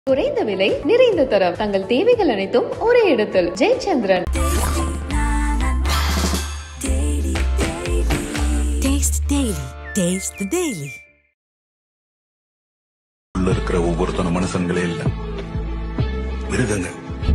குறைந்த விலை நிறைந்த தரம் தங்கள் தேவைகள் அனைத்தும் ஒரே இடத்தில் Jayachandran Taste the Daily. Taste the Daily. உள்ள இருக்கிற ஒவ்வொருத்தனும் மனுஷங்களே இல்ல மிருகங்க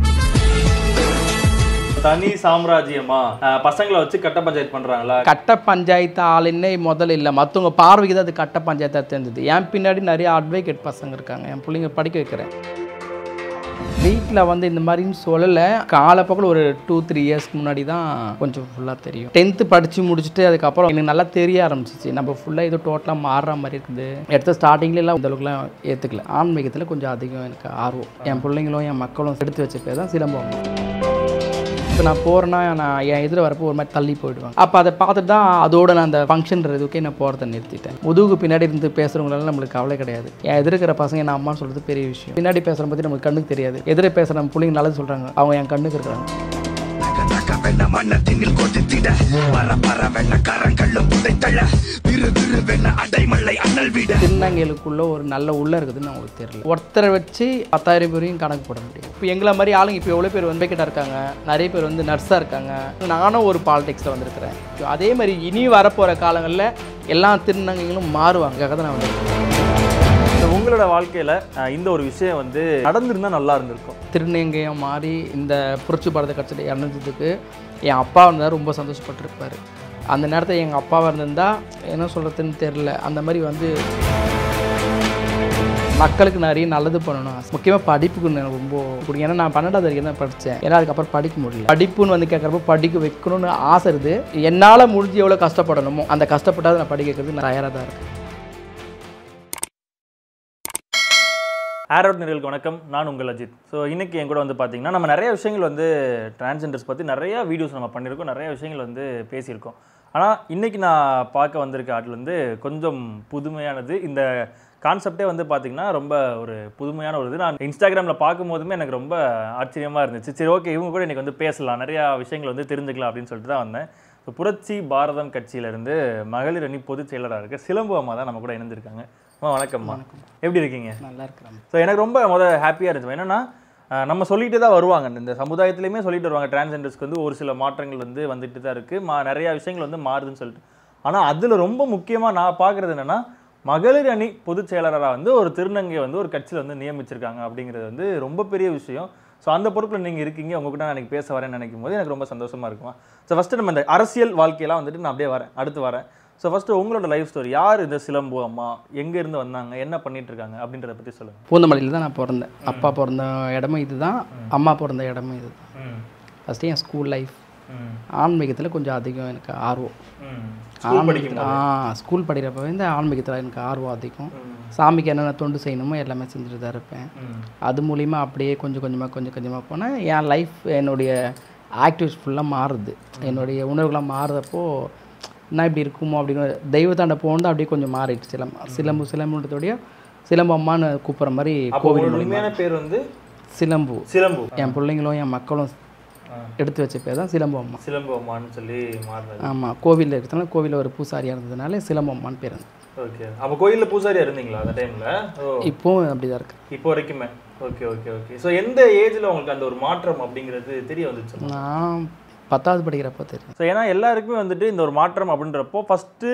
தனி சாம்ராஜ்யமா அஹ் பசங்களை வச்சு கட்ட பஞ்சாயத்து பண்றாங்களா கட்ட பஞ்சாயத்து ஆளுன்னே முதல்ல இல்லை மற்றவங்க பார்வைக்கு தான் அது கட்ட பஞ்சாயத்தாக தெரிஞ்சது என் பின்னாடி நிறைய அட்வொகேட் பசங்க இருக்காங்க என் பிள்ளைங்க படிக்க வைக்கிறேன் வீட்டில் வந்து இந்த மாதிரின்னு சொல்லலை காலப்போக்கில் ஒரு டூ த்ரீ இயர்ஸ்க்கு முன்னாடி தான் கொஞ்சம் ஃபுல்லாக தெரியும் டென்த்து படித்து முடிச்சுட்டு அதுக்கப்புறம் எனக்கு நல்லா தெரிய ஆரம்பிச்சிச்சு நம்ம ஃபுல்லாக ஏதோ டோட்டலாக மாறுற மாதிரி இருக்குது எடுத்த ஸ்டார்டிங்லாம் இந்த அளவுக்குலாம் ஏற்றுக்கல ஆன்மீகத்தில் கொஞ்சம் அதிகம் எனக்கு ஆர்வம் என் பிள்ளைங்களும் என் மக்களும் எடுத்து வச்ச பேர் தான் சிலம்பம் இப்போ நான் போகிறேன்னா நான் என் எதிர வரப்போ ஒரு மாதிரி தள்ளி போயிடுவாங்க அப்போ அதை பார்த்துட்டு தான் அதோட நான் அந்த ஃபங்க்ஷன்றதுக்கே நான் போகிறத நிறுத்திட்டேன் முதுகுக்கு பின்னாடி இருந்து பேசுகிறவங்களால நம்மளுக்கு கவலை கிடையாது என் எதிர்க்கிற பசங்க என்ன அம்மான்னு சொல்கிறது பெரிய விஷயம் பின்னாடி பேசுகிற பற்றி நமக்கு கண்ணுக்கு தெரியாது எதிர பேசுகிற நம்ம பிள்ளைங்க நல்லது சொல்கிறாங்க அவங்க என் கண்ணுக்கு இருக்கிறாங்க திருநங்கைகளுக்குள்ள ஒரு நல்ல உள்ள இருக்குதுன்னு அவங்களுக்கு தெரியல ஒருத்தரை வச்சு பத்தாயிரம் பேரையும் கணக்கு போட முடியும் இப்போ எங்களை மாதிரி ஆளுங்க இப்போ எவ்வளோ பேர் வந்து கிட்ட இருக்காங்க நிறைய பேர் வந்து நர்ஸாக இருக்காங்க நானும் ஒரு பாலிடிக்ஸில் வந்திருக்கிறேன் அதே மாதிரி இனி வரப்போகிற காலங்களில் எல்லா திருநங்கைகளும் மாறுவாங்க அதுக்காக தான் நான் வந்திருக்கேன் So, உங்களோட வாழ்க்கையில அஹ் இந்த ஒரு விஷயம் வந்து நடந்திருந்தா நல்லா இருந்திருக்கும் திருநங்கையாக மாறி இந்த புரட்சி பாரத கட்சியில் இறந்ததுக்கு என் அப்பா இருந்தால் ரொம்ப சந்தோஷப்பட்டிருப்பார் அந்த நேரத்தில் எங்கள் அப்பாவாக இருந்திருந்தா என்ன சொல்கிறதுன்னு தெரில அந்த மாதிரி வந்து மக்களுக்கு நிறைய நல்லது பண்ணணும் முக்கியமாக படிப்புக்கு எனக்கு ரொம்ப பிடிக்கும் ஏன்னா நான் பன்னெண்டாவது வரைக்கும் தான் படித்தேன் ஏன்னா அதுக்கப்புறம் படிக்க முடியல படிப்புன்னு வந்து கேட்குறப்ப படிக்க வைக்கணும்னு ஆசை இருக்குது என்னால் முடிஞ்சு எவ்வளோ கஷ்டப்படணுமோ அந்த கஷ்டப்பட்டாவது நான் படிக்க வைக்கிறது நான் தயாராக தான் இருக்கேன் ஏரோட் நிறுவலுக்கு வணக்கம் நான் உங்கள் அஜித் ஸோ இன்னைக்கு என் கூட வந்து பார்த்தீங்கன்னா நம்ம நிறைய விஷயங்கள் வந்து டிரான்ஸ்ஜெண்டர்ஸ் பற்றி நிறைய வீடியோஸ் நம்ம பண்ணியிருக்கோம் நிறைய விஷயங்கள் வந்து பேசியிருக்கோம் ஆனால் இன்னைக்கு நான் பார்க்க வந்திருக்க ஆட்டில் வந்து கொஞ்சம் புதுமையானது இந்த கான்செப்டே வந்து பார்த்தீங்கன்னா ரொம்ப ஒரு புதுமையான ஒரு இது நான் இன்ஸ்டாகிராமில் பார்க்கும்போதுமே எனக்கு ரொம்ப ஆச்சரியமாக இருந்துச்சு சரி ஓகே இவங்க கூட இன்னைக்கு வந்து பேசலாம் நிறையா விஷயங்கள் வந்து தெரிஞ்சுக்கலாம் அப்படின்னு சொல்லிட்டு தான் வந்தேன் ஸோ புரட்சி பாரதம் கட்சியிலேருந்து மகளிர் அணி பொதுச் செயலராக இருக்க சிலம்பு அம்மா தான் நம்ம கூட இணைந்திருக்காங்க அம்மா வணக்கம்மா எப்படி இருக்கீங்க நல்லா இருக்கிறேன் ஸோ எனக்கு ரொம்ப முத ஹாப்பியாக இருந்துச்சு என்னன்னா அஹ், நம்ம சொல்லிட்டு தான் வருவாங்க இந்த சமுதாயத்துலையுமே சொல்லிட்டு வருவாங்க டிரான்ஸ்ஜெண்டர்ஸ்க்கு வந்து ஒரு சில மாற்றங்கள் வந்து வந்துட்டு தான் இருக்குது மா நிறையா விஷயங்கள் வந்து மாறுதுன்னு சொல்லிட்டு ஆனால் அதில் ரொம்ப முக்கியமாக நான் பார்க்குறது என்னென்னா மகளிர் அணி பொதுச் செயலாளராக வந்து ஒரு திருநங்கையை வந்து ஒரு கட்சியில் வந்து நியமிச்சிருக்காங்க அப்படிங்கிறது வந்து ரொம்ப பெரிய விஷயம் ஸோ அந்த பொறுப்பில் நீங்கள் இருக்கீங்க உங்ககிட்ட நான் எனக்கு பேச வரேன்னு நினைக்கும் போது எனக்கு ரொம்ப சந்தோஷமாக இருக்குமா ஸோ ஃபஸ்ட்டு நம்ம இந்த அரசியல் வாழ்க்கையெல்லாம் வந்துட்டு நான் அப்படியே வரேன் அடுத்து வரேன் ஸோ ஃபஸ்ட்டு உங்களோட லைஃப் ஸ்டோரி யார் இந்த சிலம்பு அம்மா எங்கே இருந்து வந்தாங்க என்ன பண்ணிட்டு இருக்காங்க அப்படின்றத பற்றி சொல்லுங்கள் பூந்தமல்லியில் தான் நான் பிறந்தேன் அப்பா பிறந்த இடமும் இதுதான் அம்மா பிறந்த இடமும் இது ஃபஸ்ட்டு என் ஸ்கூல் லைஃப் ஆன்மீகத்தில் கொஞ்சம் அதிகம் எனக்கு ஆர்வம் ஸ்கூல் படிக்கும் ஆ ஸ்கூல் படிக்கிறப்ப வந்து ஆன்மீகத்தில் எனக்கு ஆர்வம் அதிகம் சாமிக்கு என்னென்ன தொண்டு செய்யணுமோ எல்லாமே செஞ்சுட்டு தான் இருப்பேன் அது மூலிமா அப்படியே கொஞ்சம் கொஞ்சமாக கொஞ்சம் கொஞ்சமாக போனேன் என் லைஃப் என்னுடைய ஆக்டிவிட்டிஸ் ஃபுல்லாக மாறுது என்னுடைய உணர்வுகளாக மாறுறப்போ என்ன இப்படி இருக்குமோ அப்படின்னு தெய்வத்தாண்ட போனது அப்படியே கொஞ்சம் மாறிடுச்சு சிலம்பு சிலம்பு சிலம்புன்றதோடைய சிலம்பு அம்மான்னு கூப்பிட்ற மாதிரி அப்போ கோவில் உங்களோட மூலிமா உண்மையான பேர் வந்து சிலம்பு சிலம்பு என் பிள்ளைங்களும் என் மக்களும் எடுத்து வச்ச பேர் தான் சிலம்பு அம்மா சிலம்பு அம்மான்னு சொல்லி மாறினது ஆமாம் கோவிலில் இருக்கிறதுனால கோவிலில் ஒரு பூசாரியாக இருந்ததுனால சிலம்பு அம்மான்னு பேர் இருந்தது ஓகே அப்போ கோயிலில் பூசாரியா இருந்தீங்களா அந்த டைம்ல ஓ இப்போவும் அப்படி தான் இருக்கு இப்போ வரைக்குமே ஓகே ஓகே ஓகே ஸோ எந்த ஏஜ்ல உங்களுக்கு அந்த ஒரு மாற்றம் அப்படிங்கிறது தெரிய வந்துச்சு நான் பத்தாவது படிக்கிறப்போ தெரியும் ஸோ ஏன்னா எல்லாருக்குமே வந்துட்டு இந்த ஒரு மாற்றம் அப்படின்றப்போ ஃபஸ்ட்டு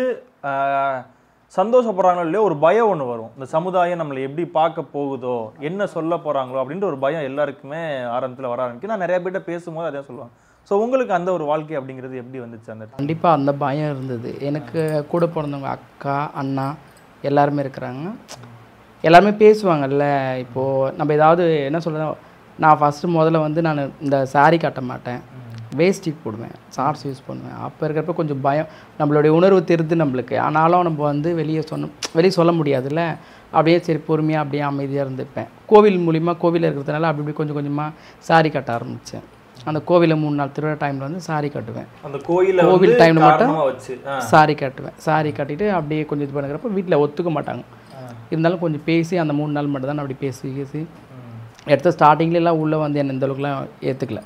சந்தோஷப்படுறாங்களோ இல்லையோ ஒரு பயம் ஒன்று வரும் இந்த சமுதாயம் நம்மளை எப்படி பார்க்க போகுதோ என்ன சொல்ல போகிறாங்களோ அப்படின்ற ஒரு பயம் எல்லாருக்குமே ஆரம்பத்தில் வர ஆரம்பிக்கும் நான் நிறைய பேர்ட்ட பேசும்போது அதே சொல்லுவாங்க ஸோ உங்களுக்கு அந்த ஒரு வாழ்க்கை அப்படிங்கிறது எப்படி வந்துச்சு அந்த time? கண்டிப்பாக அந்த பயம் இருந்தது எனக்கு கூட பிறந்தவங்க அக்கா அண்ணா எல்லாருமே இருக்கிறாங்க எல்லாருமே பேசுவாங்கல்ல இப்போது நம்ம ஏதாவது என்ன சொல்கிறது நான் ஃபஸ்ட்டு முதல்ல வந்து நான் இந்த saree கட்ட மாட்டேன் வேஷ்டி போடுவேன் ஷார்ட்ஸ் யூஸ் பண்ணுவேன் அப்போ இருக்கிறப்ப கொஞ்சம் பயம் நம்மளுடைய உணர்வு தெரிது நம்மளுக்கு ஆனாலும் நம்ம வந்து வெளியே சொன்ன வெளியே சொல்ல முடியாதுல்ல அப்படியே சரி பொறுமையாக அப்படியே அமைதியாக இருந்துப்பேன் கோவில் மூலிமா கோவிலில் இருக்கிறதுனால அப்படி இப்படி கொஞ்சம் கொஞ்சமாக saree கட்ட ஆரம்பித்தேன் அந்த கோவிலில் மூணு நாள் திருவிழா டைமில் வந்து saree கட்டுவேன் அந்த கோயிலை கோவில் வந்து time ல மட்டும் காரணமா வச்சு ஆ. சாரி கட்டுவேன் சாரி கட்டிட்டு அப்படியே கொஞ்சம் இது பண்ணுறப்ப வீட்டில் ஒத்துக்க மாட்டாங்க இருந்தாலும் கொஞ்சம் பேசி அந்த மூணு நாள் மட்டும் தான் நான் அப்படி பேசி பேசி எடுத்த ஸ்டார்டிங்ல எல்லாம் உள்ளே வந்து என்ன இந்த அளவுக்குலாம் ஏற்றுக்கல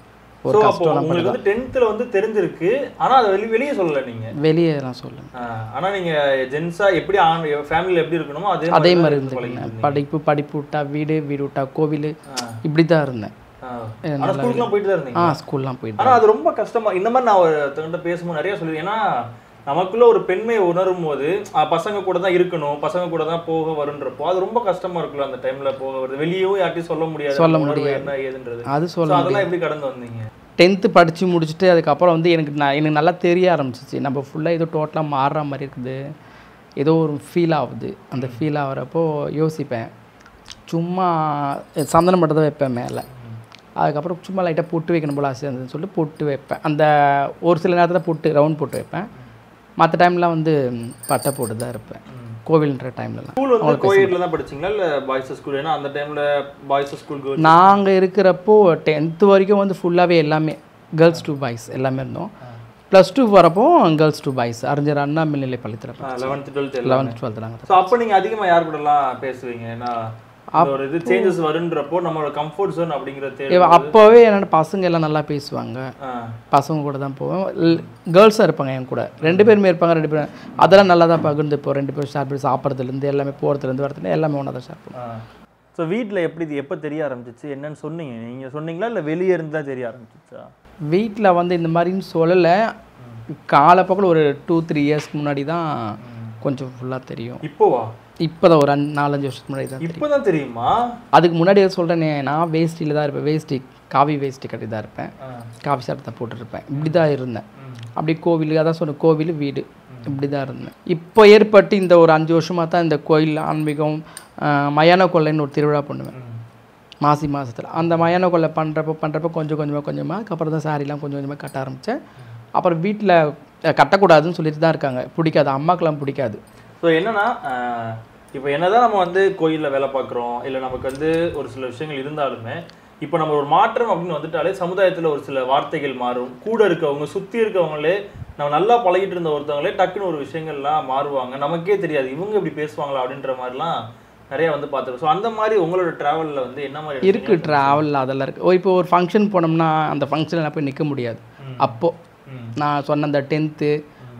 ஒரு ஸோ அப்போ கஷ்டம்லாம் உங்களுக்கு படுதா வந்து டென்த்தில் வந்து தெரிஞ்சிருக்கு ஆனா அதை வெளி வெளியே சொல்லல நீங்க வெளியே நான் சொல்லுவேன் ஆ, ஆனா நீங்க ஜென்ஸா எப்படி ஆண் ஃபேமிலியில் எப்படி இருக்கணுமோ அதே அதே தான் மாதிரி இருந்து இருந்துருக்கேன் பழகிட்டு படிப்பு படிப்பு விட்டா வீடு வீடு விட்டா கோவில் ஆ. இப்படி தான் இருந்தேன் ஆ. ஆனா ஸ்கூலுக்குலாம் போயிட்டு தான் இருந்தீங்க ஆ ஸ்கூல்லாம் போயிட்டு ஆனா அது ரொம்ப கஷ்டமா இந்த மாதிரி நான் ஒருத்தவங்கிட்ட பேசும்போது நிறைய சொல்லுவேன் ஏன்னா நமக்குள்ள ஒரு பெண்மையை உணரும் போது அஹ், பசங்க கூட தான் இருக்கணும் பசங்க கூட தான் போக வருன்றப்போ அது ரொம்ப கஷ்டமா இருக்குல்ல அந்த டைம்ல போக வருது வெளியவும் யார்ட்டையும் சொல்ல முடியாது சொல்ல அந்த உணர்வு முடியாது. என்ன ஏதுன்றது அது So, சொல்ல அதெல்லாம் எப்படி கடந்து வந்தீங்க டென்த்து படித்து முடிச்சுட்டு அதுக்கப்புறம் வந்து எனக்கு நான் எனக்கு நல்லா தெரிய ஆரம்பிச்சிச்சு நம்ம ஃபுல்லாக ஏதோ டோட்டலாக மாறுற மாதிரி இருக்குது ஏதோ ஒரு ஃபீல் ஆகுது அந்த ஃபீல் ஆகிறப்போ யோசிப்பேன் சும்மா சந்தனம் மட்டும் தான் வைப்பேன் மேலே அதுக்கப்புறம் சும்மா லைட்டாக பொட்டு வைக்கணும் போல ஆசை இருந்ததுன்னு சொல்லிட்டு பொட்டு வைப்பேன் அந்த ஒரு சில நேரத்தில் பொட்டு ரவுண்ட் போட்டு வைப்பேன் மற்ற டைம்லாம் வந்து பட்டை போட்டு தான் இருப்பேன் கோவில்ன்ற டைம்லலாம் ஸ்கூல் வந்து கோயிட்ல தான் படிச்சீங்களா இல்ல பாய்ஸ் ஸ்கூல் ஏன்னா அந்த டைம்ல பாய்ஸ் ஸ்கூல் கேர்ள்ஸ் நாங்கள் இருக்கிறப்போ டென்த்து வரைக்கும் வந்து ஃபுல்லாகவே எல்லாமே கேர்ள்ஸ் டூ பாய்ஸ் எல்லாமே இருந்தோம் ப்ளஸ் டூ வரப்போ girls two boys Arignar Anna மேல்நிலை பள்ளித்தில் லெவன்த் டுவெல்த் எல்லாம் லெவன்த் டுவெல்த் நாங்கள் ஸோ அப்போ நீங்க அதிகமா யார் கூடலாம் பேசுவீங்க ஏன்னா இந்த ஒரு இது சேஞ்சஸ் வருன்றப்போ நம்மளோட கம்ஃபர்ட் ஜோன் அப்படிங்கிற தேவை அப்போவே என்னோட பசங்க எல்லாம் நல்லா பேசுவாங்க ஆ. பசங்க கூட தான் போவேன் கேர்ள்ஸாக இருப்பாங்க என் கூட ரெண்டு பேருமே இருப்பாங்க ரெண்டு பேரும் அதெல்லாம் நல்லா தான் பகிர்ந்துப்போம் ரெண்டு பேரும் ஷேர் பண்ணி சாப்பிட்றதுலேருந்து எல்லாமே போகிறதுலேருந்து வரதுலேருந்து எல்லாமே ஒன்றா தான் ஷேர் பண்ணுவோம் ஸோ வீட்டில் எப்படி இது எப்போ தெரிய ஆரம்பிச்சிச்சு என்னன்னு சொன்னீங்க நீங்கள் சொன்னீங்களா இல்லை வெளியே இருந்து தான் தெரிய ஆரம்பிச்சிச்சா வீட்டில் வந்து இந்த மாதிரின்னு சொல்லலை காலப்போக்கில் ஒரு டூ த்ரீ இயர்ஸ்க்கு முன்னாடி தான் கொஞ்சம் ஃபுல்லாக தெரியும் இப்போவா இப்போ தான் ஒரு அஞ்சு நாலஞ்சு வருஷத்துக்கு முன்னாடி தான் தெரியும் இப்போ தான் தெரியுமா அதுக்கு முன்னாடி சொல்கிறேனே நான் வேஷ்டியில் தான் இருப்பேன் வேஷ்டி காவி வேஷ்டி கட்டி தான் இருப்பேன் காவி ஷர்ட் தான் போட்டுருப்பேன் இப்படி தான் இருந்தேன் அப்படி கோவில் அதான் சொன்ன கோவில் வீடு இப்படி தான் இருந்தேன் இப்போ ஏற்பட்டு இந்த ஒரு அஞ்சு வருஷமாக தான் இந்த கோயில் ஆன்மீகம் ஆஹ், மயான கொள்ளைன்னு ஒரு திருவிழா பண்ணுவேன் மாசி மாதத்தில் அந்த மயான கொள்ளை பண்ணுறப்போ பண்ணுறப்போ கொஞ்சம் கொஞ்சமாக கொஞ்சமாக அதுக்கப்புறம் தான் சாரிலாம் கொஞ்சம் கொஞ்சமாக கட்ட ஆரம்பித்தேன் அப்புறம் வீட்டில் கட்டக்கூடாதுன்னு சொல்லிட்டு தான் இருக்காங்க பிடிக்காது அம்மாக்கெல்லாம் பிடிக்காது ஸோ என்னன்னா ஆஹ், இப்போ என்னதான் நம்ம வந்து கோயிலில் வேலை பார்க்குறோம் இல்லை நமக்கு வந்து ஒரு சில விஷயங்கள் இருந்தாலுமே இப்போ நம்ம ஒரு மாற்றம் அப்படின்னு வந்துட்டாலே சமுதாயத்தில் ஒரு சில வார்த்தைகள் மாறும் கூட இருக்கவங்க சுற்றி இருக்கவங்களே நம்ம நல்லா பழகிட்டு இருந்த ஒருத்தவங்களே டக்குன்னு ஒரு விஷயங்கள்லாம் மாறுவாங்க நமக்கே தெரியாது இவங்க இப்படி பேசுவாங்களா அப்படின்ற மாதிரிலாம் நிறைய வந்து பார்த்துருக்கோம் ஸோ அந்த மாதிரி உங்களோட ட்ராவலில் வந்து என்ன மாதிரி இருக்கு ட்ராவல் அதெல்லாம் இருக்குது ஓ இப்போ ஒரு ஃபங்க்ஷன் போனோம்னா அந்த ஃபங்க்ஷனில் நான் போய் நிற்க முடியாது அப்போது நான் சொன்ன அந்த டென்த்து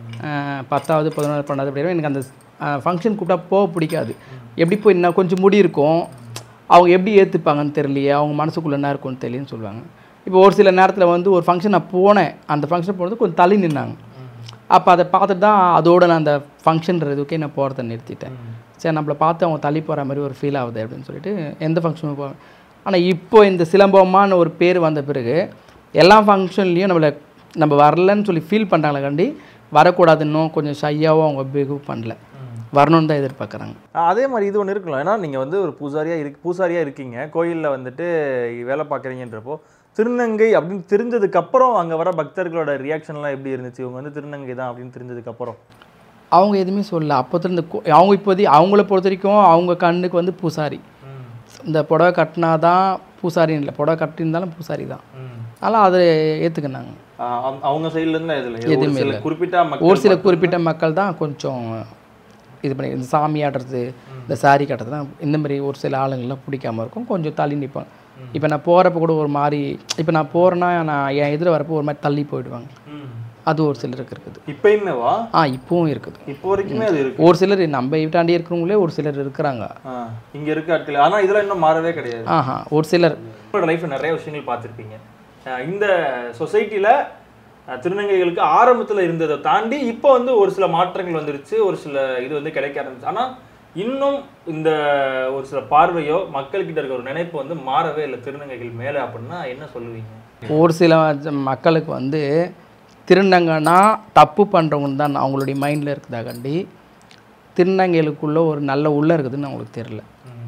பத்தாவது பதினொன்று பன்னெண்டாவது படிக்கிறப்ப எனக்கு அந்த ஃபங்க்ஷன் கூப்பிட்டா போக பிடிக்காது எப்படி போய் இன்னும் கொஞ்சம் முடி இருக்கும் அவங்க எப்படி ஏற்றுப்பாங்கன்னு தெரியலையே அவங்க மனசுக்குள்ள என்ன இருக்கும்னு தெரியலன்னு சொல்லுவாங்க இப்போ ஒரு சில நேரத்தில் வந்து ஒரு ஃபங்க்ஷன் நான் போனேன் அந்த ஃபங்க்ஷன் போனது கொஞ்சம் தள்ளி நின்னாங்க அப்போ அதை பார்த்துட்டு தான் அதோட நான் அந்த ஃபங்க்ஷன்றதுக்கே நான் போகிறத நிறுத்திட்டேன் சரி நம்மளை பார்த்து அவங்க தள்ளி போகிற மாதிரி ஒரு ஃபீல் ஆகுது அப்படின்னு சொல்லிட்டு எந்த ஃபங்க்ஷனும் போவேன் ஆனால் இப்போ இந்த சிலம்பமான ஒரு பேர் வந்த பிறகு எல்லா ஃபங்க்ஷன்லேயும் நம்மளை நம்ம வரலன்னு சொல்லி ஃபீல் பண்ணுறாங்களே கண்டி வரக்கூடாதுன்னும் கொஞ்சம் ஷையாகவும் அவங்க பிஹேவ் பண்ணல வரணும்னு தான் எதிர்பார்க்குறாங்க ஆஹ் அதே மாதிரி இது ஒன்று இருக்கலாம் ஏன்னா நீங்கள் வந்து ஒரு பூசாரியாக இருக்கு பூசாரியாக இருக்கீங்க கோயிலில் வந்துட்டு வேலை பார்க்குறீங்கன்றப்போ திருநங்கை அப்படின்னு தெரிஞ்சதுக்கு அப்புறம் அங்கே வர பக்தர்களோட ரியாக்ஷன்லாம் எப்படி இருந்துச்சு இவங்க வந்து திருநங்கை தான் அப்படின்னு தெரிஞ்சதுக்கு அப்புறம் அவங்க எதுவுமே சொல்லல அப்போத்துல இந்த கோ- அவங்க இப்போதி அவங்கள பொறுத்த வரைக்கும் அவங்க கண்ணுக்கு வந்து பூசாரி இந்த புடவை கட்டினா தான் பூசாரின்னு இல்லை புடவை கட்டியிருந்தாலும் பூசாரி தான் அதனால் அதை ஏற்றுக்கினாங்க ஆஹ் அவங்க- அவங்க சைட்லேருந்து இதில் ஒரு எதுவுமே சில இல்ல. குறிப்பிட்ட மக்கள் ஒரு சில குறிப்பிட்ட மக்கள் தான் கொஞ்சம் இது பண்ணி இந்த சாமி ஆடுறது இந்த சாரி கட்டுறது தான் இந்த மாதிரி ஒரு சில ஆளுங்கள்லாம் பிடிக்காம இருக்கும் கொஞ்சம் தள்ளி நிற்பாங்க இப்போ நான் போகிறப்ப கூட ஒரு மாதிரி இப்போ நான் போகிறேன்னா நான் என் எதிர வரப்போ ஒரு மாதிரி தள்ளி போயிடுவாங்க ம். அது ஒரு சிலருக்கு இருக்குது இப்பயுமே வா ஆ இப்போவும் இருக்குது இப்போ வரைக்குமே அது இருக்கு ஒரு சிலர் நம்ம வீட்டாண்டி இருக்கிறவங்களே ஒரு சிலர் இருக்கிறாங்க ஆஹ் இங்க இருக்க ஆட்கள் ஆனா இதெல்லாம் இன்னும் மாறவே கிடையாது ஆஹா ஒரு சிலர் உங்களோட லைஃப்ல நிறைய விஷயங்கள் பார்த்துருப்பீங்க அஹ் இந்த சொசைட்டில திருநங்கைகளுக்கு ஆரம்பத்துல இருந்ததை தாண்டி இப்போ வந்து ஒரு சில மாற்றங்கள் வந்துருச்சு ஒரு சில இது வந்து கிடைக்க ஆரம்பிச்சு ஆனா இன்னும் இந்த ஒரு சில பார்வையோ மக்கள்கிட்ட இருக்க ஒரு நினைப்பு வந்து மாறவே இல்லை திருநங்கைகள் மேல அப்படின்னா என்ன சொல்லுவீங்க ஒரு சில மக்களுக்கு வந்து திருநங்கன்னா தப்பு பண்ணுறவங்க தான் அவங்களுடைய மைண்டில் இருக்குதாகண்டி திருநங்கைகளுக்குள்ள ஒரு நல்ல உள்ள இருக்குதுன்னு அவங்களுக்கு தெரில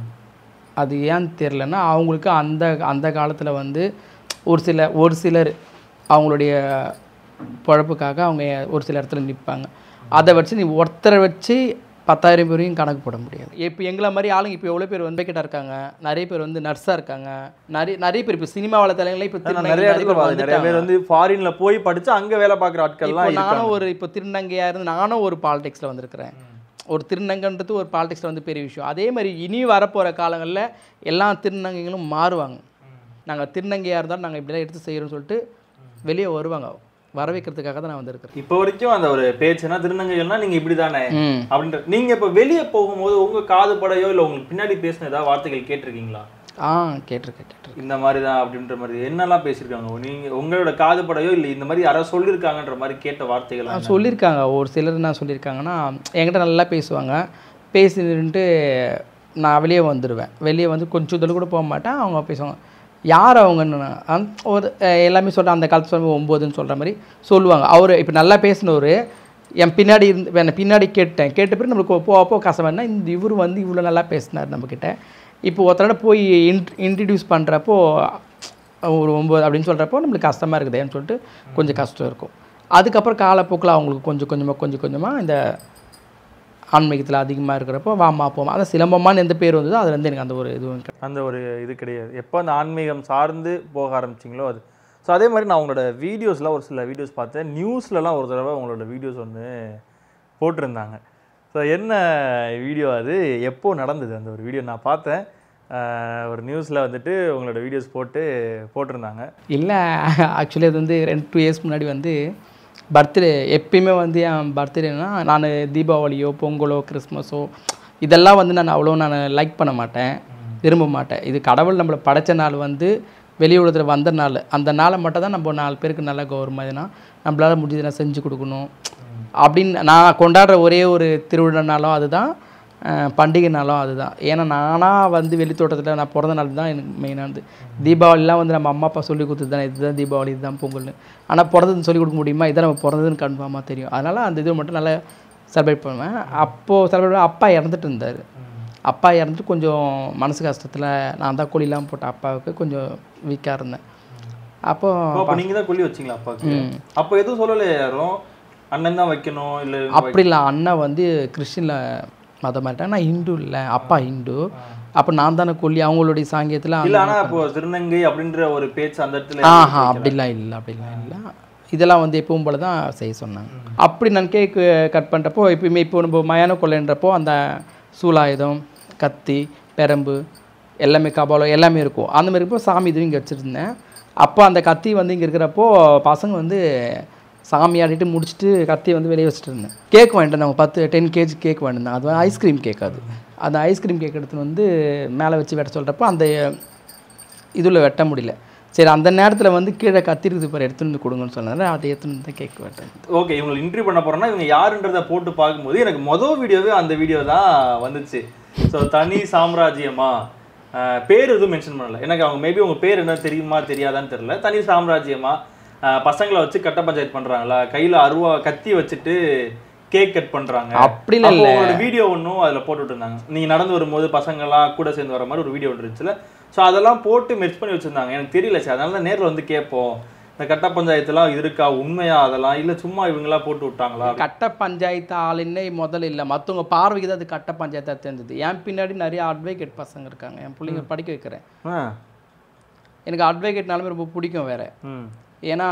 அது ஏன் தெரிலன்னா அவங்களுக்கு அந்த அந்த காலத்தில் வந்து ஒரு சில ஒரு சிலர் அவங்களுடைய பொழப்புக்காக அவங்க ஒரு சில இடத்துல நிற்பாங்க அதை வச்சு நீ ஒருத்தரை வச்சு பத்தாயிரம் பேரையும் கணக்கு போட முடியாது இப்போ எங்களை மாதிரி ஆளுங்க இப்போ எவ்வளோ பேர் வந்து கிட்ட இருக்காங்க நிறைய பேர் வந்து நர்ஸாக இருக்காங்க நிறைய நிறைய பேர் இப்போ சினிமா வளர்த்தலைங்களே இப்போ ஆனா நிறைய இடத்துல பாருங்க, நிறைய பேர் வந்து ஃபாரின்ல போய் படிச்சு அங்க வேலை பார்க்குற ஆட்கள்லாம் இப்போ இருக்காங்க நானும் ஒரு இப்போ திருநங்கையாக இருந்து நானும் ஒரு பாலிடிக்ஸில் வந்திருக்கிறேன் ஒரு திருநங்கைன்றது ஒரு பாலிடிக்ஸில் வந்து பெரிய விஷயம் அதே மாதிரி இனி வரப்போகிற காலங்களில் எல்லா திருநங்கைகளும் மாறுவாங்க நாங்கள் திருநங்கையாக இருந்தாலும் நாங்கள் இப்படிலாம் எடுத்து செய்கிறோம்னு சொல்லிட்டு வெளியே வருவாங்க வர வைக்கிறதுக்காக தான் நான் வந்திருக்கிறேன் இப்போ வரைக்கும் அந்த ஒரு பேச்சுனா திருநங்கைகள்னா நீங்க இப்படிதானே ம் அப்படின்ற நீங்க இப்ப வெளியே போகும்போது உங்க காது படையோ இல்ல உங்களுக்கு பின்னாடி பேசின ஏதாவது வார்த்தைகள் கேட்டிருக்கீங்களா ஆ கேட்டிருக்கேன் கேட்டிருக்கேன் இந்த மாதிரி தான் அப்படின்ற மாதிரி என்னெல்லாம் பேசியிருக்காங்க நீங்க உங்களோட காது படையோ இல்ல இந்த மாதிரி யாரோ சொல்லியிருக்காங்கன்ற மாதிரி கேட்ட வார்த்தைகள் ஆ, என்ன? சொல்லியிருக்காங்க ஒரு சிலர் என்ன சொல்லியிருக்காங்கன்னா என்கிட்ட நல்லா பேசுவாங்க பேசிட்டு நான் வெளியே வந்துடுவேன் வெளியே வந்து கொஞ்சம் தூரம் கூட போக மாட்டேன் அவங்க பேசுவாங்க யார் அவங்கன்னு நான் அந்த- ஒரு அஹ், எல்லாமே சொல்கிறேன் அந்த காலத்து சொல்ல ஒம்போதுன்னு சொல்கிற மாதிரி சொல்லுவாங்க அவர் இப்போ நல்லா பேசினவர் என் பின்னாடி இருந்து என்னை பின்னாடி கேட்டேன் கேட்ட பிறகு நம்மளுக்கு போக போக கசவன்னா இந்த இவர் வந்து இவ்வளோ நல்லா பேசினார் நம்மக்கிட்ட இப்போ ஒருத்தரோட போய் இன்ட் இன்ட்ரடியூஸ் பண்ணுறப்போ ஒரு ஒம்பது அப்படின்னு சொல்கிறப்போ நம்மளுக்கு கஷ்டமாக இருக்குதேன்னு சொல்லிட்டு கொஞ்சம் கஷ்டம் இருக்கும் அதுக்கப்புறம் காலப்போக்கில் அவங்களுக்கு கொஞ்சம் கொஞ்சமாக கொஞ்சம் கொஞ்சமாக இந்த ஆன்மீகத்தில் அதிகமாக இருக்கிறப்போ வாமா போமா அதான் சிலம்பமான்னு எந்த பேர் வந்ததோ அதுலேருந்து எனக்கு அந்த ஒரு இதுவும் கிடையாது. அந்த ஒரு இது கிடையாது எப்போ அந்த ஆன்மீகம் சார்ந்து போக ஆரம்பிச்சிங்களோ அது ஸோ அதே மாதிரி நான் உங்களோட வீடியோஸ்லாம் ஒரு சில வீடியோஸ் பார்த்தேன் நியூஸ்லலாம் ஒரு தடவை உங்களோட வீடியோஸ் ஒன்று போட்டிருந்தாங்க ஸோ என்ன வீடியோ அது எப்போ நடந்தது அந்த ஒரு வீடியோ நான் பார்த்தேன் ஆஹ் ஒரு நியூஸில் வந்துட்டு உங்களோட வீடியோஸ் போட்டு போட்டிருந்தாங்க இல்லை ஆக்சுவலி அது வந்து ரெண்டு டூ இயர்ஸ் முன்னாடி வந்து பர்த்டே எப்பயுமே வந்து என் பர்த்டேனா நான் தீபாவளியோ பொங்கலோ கிறிஸ்மஸோ இதெல்லாம் வந்து நான் அவ்வளோ நான் லைக் பண்ண மாட்டேன் விரும்ப மாட்டேன் இது கடவுள் நம்மளை படைச்ச நாள் வந்து வெளி உலகத்தில் வந்த நாள் அந்த நாளை மட்டும் தான் நம்ம நாலு பேருக்கு நல்லா கௌரவமாக நம்மளால் முடிஞ்சதுனா செஞ்சு கொடுக்கணும் அப்படின்னு நான் கொண்டாடுற ஒரே ஒரு திருவிழா நாளும் அதுதான் அஹ், பண்டிகை நாளும் அதுதான் ஏன்னா நானாக வந்து வெளித்தோட்டத்தில் நான் பிறந்த நாள் தான் எனக்கு மெயினானது தீபாவளிலாம் வந்து நம்ம அம்மா அப்பா சொல்லி கொடுத்தது தானே இதுதான் தீபாவளி இதுதான் பொங்கல்னு ஆனால் பிறந்ததுன்னு சொல்லி கொடுக்க முடியுமா இதான் நம்ம பிறந்ததுன்னு கன்ஃபார்மாக தெரியும் அதனால் அந்த இது மட்டும் நல்லா செலிப்ரேட் பண்ணுவேன் அப்போது செலிப்ரேட் அப்பா இறந்துட்டு இருந்தார் அப்பா இறந்துட்டு கொஞ்சம் மனசு கஷ்டத்தில் நான் தான் கோழிலாம் போட்ட அப்பாவுக்கு கொஞ்சம் வீக்காக இருந்தேன் அப்போ அப்போ நீங்கள் தான் கொல்லி வச்சிங்களா அப்பாவுக்கு அப்போ எதுவும் சொல்லலையா யாரும் அண்ணன் தான் வைக்கணும் இல்லை அப்படி இல்லை அண்ணன் வந்து கிறிஸ்டினில் மதம் மாட்டேன் நான் ஹிந்து இல்லை அப்பா ஹிந்து அப்போ நான் தானே கொல்லி அவங்களுடைய சாங்கியத்தில் இல்லை ஆனால் இப்போ திருநங்கை அப்படின்ற ஒரு பேச்சு அந்த இடத்துல ஆஹா அப்படிலாம் இல்லை அப்படிலாம் இல்லை இதெல்லாம் வந்து எப்பவும் போல தான் செய்ய சொன்னாங்க அப்படி நான் கேக் கட் பண்ணுறப்போ எப்பயுமே இப்போ நம்ம மயான கொள்ளைன்றப்போ அந்த சூலாயுதம் கத்தி பெரம்பு எல்லாமே கபாலம் எல்லாமே இருக்கும் அந்த மாதிரி இப்போ சாமி இதுவும் இங்கே வச்சுருந்தேன் அப்போ அந்த கத்தி வந்து இங்கே இருக்கிறப்போ பசங்க வந்து சாமி ஆடிட்டு முடிச்சுட்டு கத்தியை வந்து வெளியே வச்சுட்டு இருந்தேன் கேக் வாங்கிட்டு வந்தாங்க பத்து டென் கேஜி கேக் வாங்கிட்டு அது வந்து ஐஸ்கிரீம் கேக் அது அந்த ஐஸ்கிரீம் கேக் எடுத்துன்னு வந்து மேலே வச்சு வெட்ட சொல்கிறப்போ அந்த இதில் வெட்ட முடியல சரி அந்த நேரத்தில் வந்து கீழே கத்திருக்கு பாரு எடுத்துன்னு வந்து கொடுங்கன்னு சொன்னதால அதை எடுத்துன்னு வந்து கேக் வெட்டேன் ஓகே இவங்களை இன்டர்வியூ பண்ண போறோம்னா இவங்க யாருன்றதை போட்டு பார்க்கும்போது எனக்கு மொதல் வீடியோவே அந்த வீடியோ தான் வந்துச்சு ஸோ தனி சாம்ராஜ்யமா அஹ், பேர் எதுவும் மென்ஷன் பண்ணல எனக்கு அவங்க மேபி உங்க பேர் என்ன தெரியுமா தெரியாதான்னு தெரியல தனி சாம்ராஜ்யமா அஹ், பசங்களை வச்சு கட்ட பஞ்சாயத்து பண்றாங்களா கையில அருவா கத்தி வச்சுட்டு கேக் கட் பண்றாங்க அப்படிலாம் அப்போ இல்லை உங்களோட வீடியோ ஒன்றும் அதில் போட்டுட்டு இருந்தாங்க நீங்க நடந்து வரும்போது பசங்கள்லாம் கூட சேர்ந்து வர மாதிரி ஒரு வீடியோ ஒன்று இருந்துச்சுல ஸோ அதெல்லாம் போட்டு மெர்ச் பண்ணி வச்சிருந்தாங்க எனக்கு தெரியல சார் அதனால தான் நேரில் வந்து கேட்போம் இந்த கட்ட பஞ்சாயத்துலாம் இருக்கா உண்மையா அதெல்லாம் இல்லை சும்மா இவங்களா போட்டு விட்டாங்களா கட்ட பஞ்சாயத்து ஆளுன்னே முதல்ல இல்லை மற்றவங்க பார்வைக்கு தான் அது கட்ட பஞ்சாயத்தாக தெரிஞ்சது என் பின்னாடி நிறைய அட்வொகேட் பசங்க இருக்காங்க என் பிள்ளைங்க படிக்க வைக்கிறேன் ஆ எனக்கு அட்வொகேட்னாலுமே ரொம்ப பிடிக்கும் வேறு ம் ஏன்னா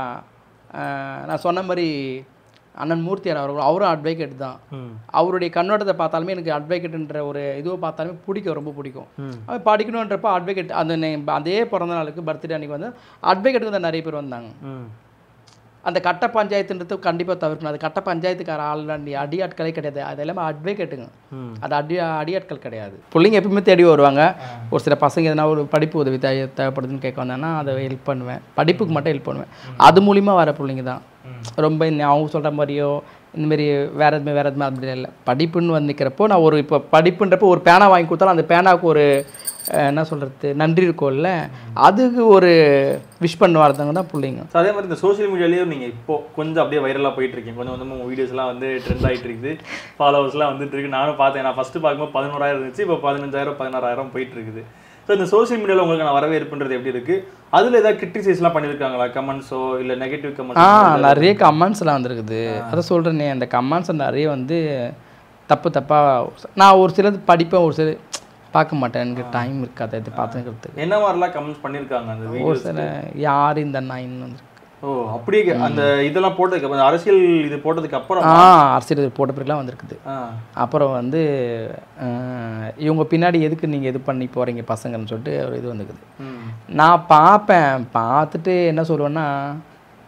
ஆஹ், நான் சொன்ன மாதிரி அண்ணன் மூர்த்தியார் அவர் அவரும் அட்வொகேட் தான் ம் அவருடைய கண்ணோட்டத்தை பார்த்தாலுமே எனக்கு அட்வொகேட்ன்ற ஒரு இதுவை பார்த்தாலுமே பிடிக்கும் ரொம்ப பிடிக்கும் ம். அவன் படிக்கணுன்றப்ப அட்வொகேட் அந்த நே- அதே பிறந்த நாளுக்கு பர்த்டே அன்னைக்கு வந்து அட்வொகேட்டுக்கு தான் நிறைய பேர் வந்தாங்க ம் அந்த கட்ட பஞ்சாயத்துன்றது கண்டிப்பாக தவிர்க்கணும் அது கட்ட பஞ்சாயத்துக்கார ஆள் அடியாட்களே கிடையாது அது எல்லாமே அட்வொகேட்டுங்க ம் அது அடி அடியாட்கள் கிடையாது பிள்ளைங்க எப்பவுமே தேடி வருவாங்க ஒரு சில பசங்க எதனா ஒரு படிப்பு உதவி தேவை தேவைப்படுதுன்னு கேட்க வந்தாங்கன்னா அதை ஹெல்ப் பண்ணுவேன் படிப்புக்கு மட்டும் ஹெல்ப் பண்ணுவேன் அது மூலிமா வர பிள்ளைங்க தான் ரொம்ப இந்த அவங்க சொல்கிற மாதிரியோ இந்த மாதிரி வேறு எதுவுமே வேறு எதுவுமே அப்படி இல்லை படிப்புன்னு வந்து நிற்கிறப்போ நான் ஒரு இப்போ படிப்புன்றப்போ ஒரு பேனா வாங்கி கொடுத்தாலும் அந்த பேனாவுக்கு ஒரு அஹ், என்ன சொல்கிறது நன்றி இருக்கும்ல அதுக்கு ஒரு விஷ் பண்ண வரதவங்க தான் பிள்ளைங்க ஸோ அதே மாதிரி இந்த சோஷியல் மீடியாலேயும் நீங்கள் இப்போ கொஞ்சம் அப்படியே வைரலாக போயிட்டு இருக்கீங்க கொஞ்சம் கொஞ்சமாக உங்கள் வீடியோஸ்லாம் வந்து ட்ரெண்ட் ஆகிட்டு இருக்குது ஃபாலோவர்ஸ்லாம் வந்துட்டு இருக்கு நானும் பார்த்தேன் நான் ஃபஸ்ட்டு பார்க்கும்போது பதினோராயிரம் இருந்துச்சு இப்போ பதினஞ்சாயிரம் பதினாறாயிரம் போயிட்டு இருக்குது ஸோ இந்த சோஷியல் மீடியாவில் உங்களுக்கு நான் வரவேற்புன்றது எப்படி இருக்குது அதில் ஏதாவது கிரிட்டிசைஸ்லாம் பண்ணியிருக்காங்களா கமெண்ட்ஸோ இல்லை நெகட்டிவ் ஆ கமெண்ட்ஸ் நிறைய கமெண்ட்ஸ்லாம் வந்திருக்குது அதை சொல்கிறேனே அந்த கமெண்ட்ஸ் நிறைய வந்து தப்பு தப்பாக நான் ஒரு சிலது படிப்பேன் ஒரு சில பார்க்க மாட்டேன் எனக்கு டைம் இருக்காது இது பார்த்துக்கிறதுக்கு என்ன மாதிரிலாம் கமெண்ட்ஸ் பண்ணியிருக்காங்க அந்த ஒரு வீடியோஸ் சில யார் இந்த நைன் வந்து ஓ அப்படியே கே- அந்த இதெல்லாம் போட்டதுக்கு அப்புறம், அந்த அரசியல் இது போட்டதுக்கு அப்புறம் ஆ அரசியல் இது போட்ட பிறகுலாம் வந்திருக்குது ஆ அப்புறம் வந்து அஹ், இவங்க பின்னாடி எதுக்கு நீங்கள் இது பண்ணி போகிறீங்க பசங்கன்னு சொல்லிட்டு ஒரு இது வந்துக்குது ம் நான் பார்ப்பேன் பார்த்துட்டு என்ன சொல்லுவேன்னா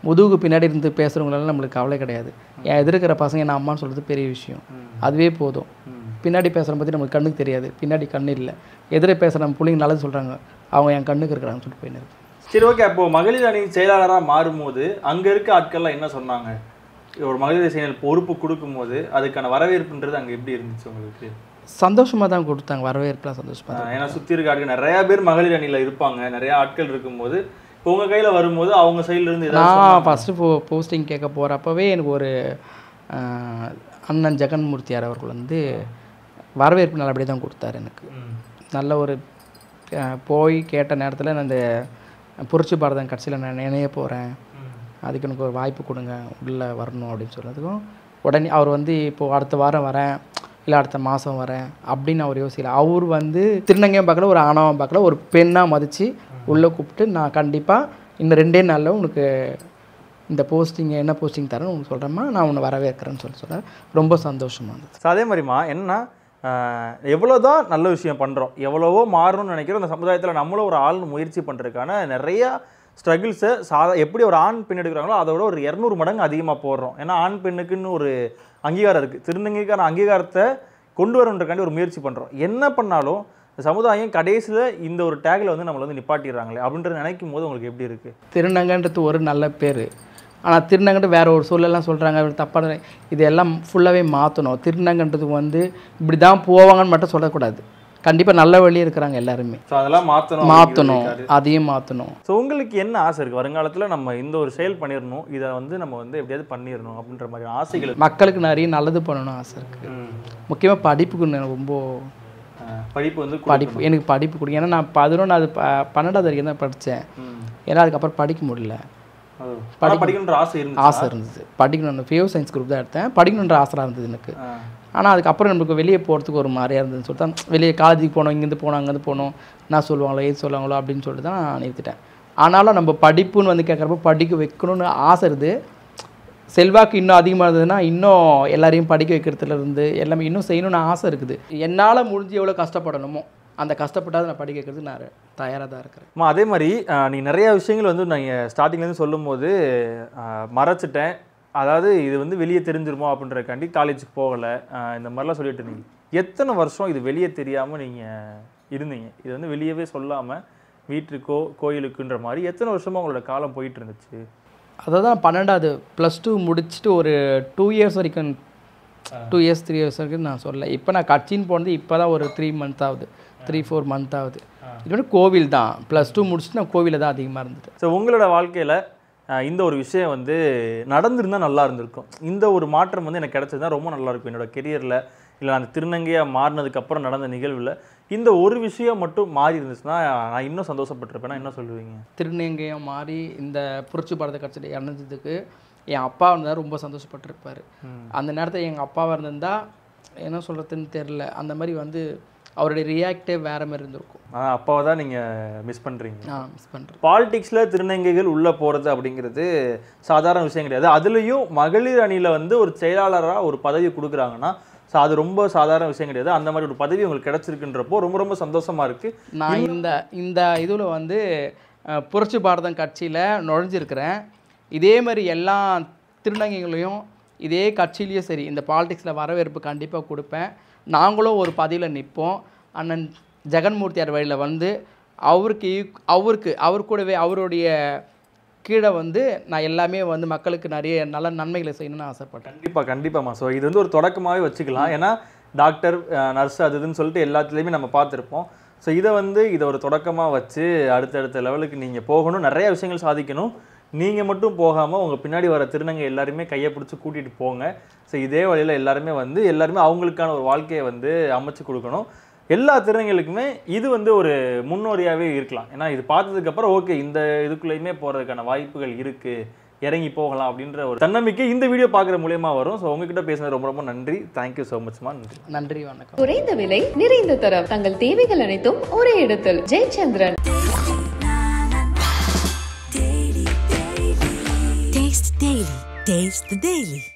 முதுகு பின்னாடி இருந்து பேசுகிறவங்களெல்லாம் நம்மளுக்கு கவலை கிடையாது என் எதிர்க்கிற பசங்க என்ன அம்மான்னு சொல்கிறது பெரிய விஷயம் அதுவே போதும் பின்னாடி பேசுகிற பற்றி நம்மளுக்கு கண்ணுக்கு தெரியாது பின்னாடி கண்ணு இல்லை எதிரே பேசுகிற நம்ம பிள்ளைங்க நல்லது சொல்கிறாங்க அவங்க என் கண்ணுக்கு இருக்கிறாங்கன்னு சொல்லிட்டு போயின்னு இருக்கு. சரி ஓகே அப்போ மகளிர் அணி செயலாளராக மாறும்போது அங்க இருக்க ஆட்கள்லாம் என்ன சொன்னாங்க ஒரு மகளிர் செயல் பொறுப்பு கொடுக்கும்போது அதுக்கான வரவேற்புன்றது அங்க எப்படி இருந்துச்சு உங்களுக்கு சந்தோஷமாக தான் கொடுத்தாங்க வரவேற்பெலாம் சந்தோஷமாக ஆஹ் ஏன்னா சுத்தி இருக்க ஆட்கள் நிறைய பேர் மகளிர் அணியில இருப்பாங்க நிறைய ஆட்கள் இருக்கும்போது இப்போ உங்க கையில வரும்போது அவங்க சைடுல இருந்து ஏதாவது நான் சொன்னாங்களா? ஃபஸ்ட்டு போ போஸ்டிங் கேட்க போகிறப்பவே எனக்கு ஒரு ஆஹ், அண்ணன் ஜெகன்மூர்த்தியார் அவர்கள் வந்து வரவேற்பு நல்லபடியாக தான் கொடுத்தாரு எனக்கு ம். நல்ல ஒரு ஆஹ், போய் கேட்ட நேரத்தில் நான் இந்த புரட்சி பாரதம் கட்சியில் நான் இணைய போகிறேன் அதுக்கு எனக்கு ஒரு வாய்ப்பு கொடுங்க உள்ளே வரணும் அப்படின்னு சொன்னதுக்கும் உடனே அவர் வந்து இப்போது அடுத்த வாரம் வரேன் இல்லை அடுத்த மாதம் வரேன் அப்படின்னு அவர் யோசிக்கல அவர் வந்து திருநங்கையும் பார்க்கல ஒரு ஆணவம் பார்க்கல ஒரு பெண்ணாக மதித்து உள்ளே கூப்பிட்டு நான் கண்டிப்பாக இன்னும் ரெண்டே நாளில் உனக்கு இந்த போஸ்டிங் என்ன போஸ்டிங் தரேன்னு உனக்கு சொல்கிறேம்மா நான் உன்னை வரவேற்கிறேன்னு சொல்லி சொல்கிறேன் ரொம்ப சந்தோஷமாக இருந்தது ஸோ அதே மாதிரிமா என்னன்னா ஆஹ் எவ்வளவுதான் நல்ல விஷயம் பண்ணுறோம் எவ்வளவோ மாறணும்னு நினைக்கிறோம் இந்த சமுதாயத்தில் நம்மளும் ஒரு ஆள் முயற்சி பண்ணுறதுக்கான நிறையா ஸ்ட்ரகிள்ஸை சாதா எப்படி ஒரு ஆண் பெண் எடுக்கிறாங்களோ அதை விட ஒரு இரநூறு மடங்கு அதிகமாக போடுறோம் ஏன்னா ஆண் பெண்ணுக்குன்னு ஒரு அங்கீகாரம் இருக்குது திருநங்கைக்கான அங்கீகாரத்தை கொண்டு வரணுன்றக்காண்டி ஒரு முயற்சி பண்ணுறோம் என்ன பண்ணாலும் இந்த சமுதாயம் கடைசியில் இந்த ஒரு டேக்கில் வந்து நம்மளை வந்து நிப்பாட்டிடுறாங்களே அப்படின்றத நினைக்கும் போது உங்களுக்கு எப்படி இருக்குது திருநங்கைன்றது ஒரு நல்ல பேர் ஆனால் திருநங்கன்ட்டு வேற ஒரு சொல்லலாம் சொல்கிறாங்க தப்பான இதெல்லாம் ஃபுல்லாகவே மாற்றணும் திருநங்கன்றது வந்து இப்படி தான் போவாங்கன்னு மட்டும் சொல்லக்கூடாது கண்டிப்பாக நல்ல வழியே இருக்கிறாங்க எல்லாருமே ஸோ அதெல்லாம் மாற்றணும் மாற்றணும் அதையும் மாற்றணும் ஸோ உங்களுக்கு என்ன ஆசை இருக்குது வருங்காலத்தில் நம்ம இந்த ஒரு செயல் பண்ணிடணும் இதை வந்து நம்ம வந்து எப்படியாவது பண்ணிடணும் அப்படின்ற மாதிரி ஆசைகள் இருக்கு. மக்களுக்கு நிறைய நல்லது பண்ணணும் ஆசை இருக்குது முக்கியமாக படிப்புக்கு நான் ரொம்ப அஹ் படிப்பு வந்து படிப்பு எனக்கு படிப்பு கொடுங்க ஏன்னா நான் பதினொன்றாவது ப பன்னெண்டாவது வரைக்கும் தான் படித்தேன் ஏன்னா அதுக்கப்புறம் படிக்க முடியல படி படிக்கணுன்ற ஆசை இருந்துச்சு ஆசை இருந்தது படிக்கணும் ஃபியோ சயின்ஸ் குரூப் தான் எடுத்தேன் படிக்கணுன்ற ஆசை இருந்தது எனக்கு ஆனால் அதுக்கப்புறம் நம்மளுக்கு வெளியே போகிறதுக்கு ஒரு மாதிரியா இருந்ததுன்னு சொல்லிட்டு தான் வெளியே காலேஜுக்கு போனோம் இங்கேருந்து போனோம் அங்கேருந்து போனோம் என்ன சொல்லுவாங்களோ ஏது சொல்லுவாங்களோ அப்படின்னு சொல்லிட்டு தான் நிறுத்திட்டேன் ஆனாலும் நம்ம படிப்புன்னு வந்து கேட்குறப்ப படிக்க வைக்கணும்னு ஆசை இருக்குது செல்வாக்கு இன்னும் அதிகமாக இருந்ததுன்னா இன்னும் எல்லாரையும் படிக்க வைக்கிறதுல இருந்து எல்லாமே இன்னும் செய்யணும்னு ஆசை இருக்குது என்னால் முடிஞ்சு எவ்வளோ கஷ்டப்படணுமோ அந்த கஷ்டப்பட்டாவது நான் படிக்க வைக்கிறதுக்கு நான் தயாராக தான் இருக்கிறேன் அம்மா அதே மாதிரி அஹ், நீ நிறைய விஷயங்கள் வந்து நீங்கள் ஸ்டார்டிங்லேருந்து சொல்லும்போது அஹ், மறைச்சிட்டேன் அதாவது இது வந்து வெளியே தெரிஞ்சிருமோ அப்படின்றக்காண்டி காலேஜுக்கு போகலை அஹ், இந்த மாதிரிலாம் சொல்லிட்டு இருந்தீங்க எத்தனை வருஷம் இது வெளியே தெரியாமல் நீங்கள் இருந்தீங்க இது வந்து வெளியவே சொல்லாமல் வீட்டுக்கோ கோயிலுக்குன்ற மாதிரி எத்தனை வருஷமா உங்களோட காலம் போயிட்டு இருந்துச்சு அதை தான் பன்னெண்டாவது ப்ளஸ் டூ முடிச்சுட்டு ஒரு டூ இயர்ஸ் வரைக்கும் டூ இயர்ஸ் த்ரீ இயர்ஸ் வரைக்கும் நான் சொல்லலை இப்போ நான் கட்சின்னு போனது இப்போ தான் ஒரு த்ரீ மந்த் ஆகுது த்ரீ ஃபோர் மந்த் ஆகுது இது வந்து கோவில் தான் ப்ளஸ் டூ முடிச்சுட்டு நான் கோவிலில் தான் அதிகமாக இருந்தது ஸோ உங்களோட வாழ்க்கையில் இந்த ஒரு விஷயம் வந்து நடந்திருந்தா நல்லா இருந்திருக்கும் இந்த ஒரு மாற்றம் வந்து எனக்கு கிடைச்சதுதான் ரொம்ப நல்லா இருக்கும் என்னோட கெரியரில் இல்லை அந்த திருநங்கையாக மாறினதுக்கு அப்புறம் நடந்த நிகழ்வில் இந்த ஒரு விஷயம் மட்டும் மாறி இருந்துச்சுன்னா நான் இன்னும் சந்தோஷப்பட்டிருப்பேன் என்ன சொல்லுவீங்க திருநங்கையம் மாறி இந்த புரட்சி பாரத கட்சியில் இணைஞ்சதுக்கு என் அப்பா இருந்தால் ரொம்ப சந்தோஷப்பட்டிருப்பார் அந்த நேரத்தில் எங்கள் அப்பாவாக இருந்திருந்தா என்ன சொல்கிறதுன்னு தெரில அந்த மாதிரி வந்து அவருடைய ரியாக்டே வேறு மாதிரி இருந்திருக்கும் ஆனால் அப்பாவை தான் நீங்கள் மிஸ் பண்ணுறீங்க நான் மிஸ் பண்ணுறேன் பாலிடிக்ஸில் திருநங்கைகள் உள்ளே போகிறது அப்படிங்கிறது சாதாரண விஷயம் கிடையாது அதுலேயும் மகளிர் அணியில் வந்து ஒரு செயலாளராக ஒரு பதவி கொடுக்குறாங்கன்னா ஸோ அது ரொம்ப சாதாரண விஷயம் கிடையாது அந்த மாதிரி ஒரு பதவி உங்களுக்கு கிடைச்சிருக்குன்றப்போ ரொம்ப ரொம்ப சந்தோஷமாக இருக்குது நான் இந்த இந்த இதில் வந்து அஹ், புரட்சி பாரதம் கட்சியில் நுழைஞ்சிருக்கிறேன் இதே மாதிரி எல்லா திருநங்கைகளையும் இதே கட்சியிலையும் சரி இந்த பாலிடிக்ஸில் வரவேற்பு கண்டிப்பாக கொடுப்பேன் நாங்களும் ஒரு பதவியில் நிற்போம் அண்ணன் ஜெகன்மூர்த்தியார் வழியில் வந்து அவருக்கு ஈக்- அவருக்கு அவர் கூடவே அவருடைய கீழே வந்து நான் எல்லாமே வந்து மக்களுக்கு நிறைய நல்ல நன்மைகளை செய்யணும்னு ஆசைப்பட்டேன் கண்டிப்பாக கண்டிப்பாம்மா ஸோ இது வந்து ஒரு தொடக்கமாகவே வச்சுக்கலாம் ஏன்னா டாக்டர் நர்ஸ் அது இதுன்னு சொல்லிட்டு எல்லாத்துலேயுமே நம்ம பார்த்துருப்போம் ஸோ இதை வந்து இதை ஒரு தொடக்கமாக வச்சு அடுத்தடுத்த லெவலுக்கு நீங்கள் போகணும் நிறைய விஷயங்கள் சாதிக்கணும் நீங்கள் மட்டும் போகாமல் உங்கள் பின்னாடி வர திருநங்கை எல்லாருமே கையை பிடிச்சி கூட்டிகிட்டு போங்க ஸோ இதே வழியில் எல்லாருமே வந்து எல்லாருமே அவங்களுக்கான ஒரு வாழ்க்கையை வந்து அமைச்சு கொடுக்கணும் எல்லா திருநங்கைகளுக்குமே இது வந்து ஒரு முன்னோடியாகவே இருக்கலாம் ஏன்னா இது பார்த்ததுக்கப்புறம் ஓகே இந்த இதுக்குள்ளேயுமே போகிறதுக்கான வாய்ப்புகள் இருக்குது இறங்கி போகலாம் அப்படின்ற ஒரு தன்னம்பிக்கை இந்த வீடியோ பார்க்குற மூலியமா வரும் ஸோ உங்ககிட்ட பேசுனது ரொம்ப ரொம்ப நன்றி தேங்க்யூ ஸோ மச்மா நன்றி நன்றி வணக்கம் குறைந்த விலை நிறைந்த தரம் தங்கள் தேவைகள் அனைத்தும் ஒரே இடத்தில் Jayachandran Taste Daily. Taste the Daily.